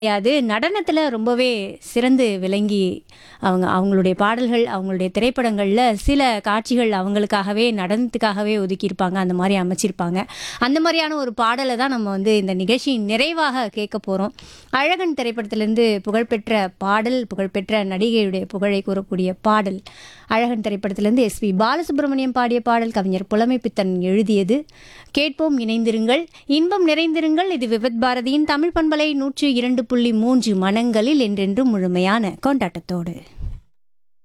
கிடையாது நடனத்தில் ரொம்பவே சிறந்து விளங்கி அவங்க அவங்களுடைய பாடல்கள் அவங்களுடைய திரைப்படங்களில் சில காட்சிகள் அவங்களுக்காகவே நடனத்துக்காகவே ஒதுக்கியிருப்பாங்க அந்த மாதிரி அமைச்சிருப்பாங்க அந்த மாதிரியான ஒரு பாடலை தான் நம்ம வந்து இந்த நிகழ்ச்சியின் நிறைவாக கேட்க போகிறோம் அழகன் திரைப்படத்திலிருந்து புகழ்பெற்ற பாடல் புகழ்பெற்ற நடிகையுடைய புகழை கூறக்கூடிய பாடல் அழகன் திரைப்படத்திலிருந்து எஸ்பி பாலசுப்ரமணியம் பாடிய பாடல் கவிஞர் புலமைப்பித்தன் எழுதியது கேட்போம் இணைந்திருங்கள் இன்பம் நிறைந்திருங்கள் இது விபத் பாரதியின் தமிழ் பண்பலை நூற்று இரண்டு புள்ளி மூன்று மனங்களில் என்றென்றும் முழுமையான கொண்டாட்டத்தோடு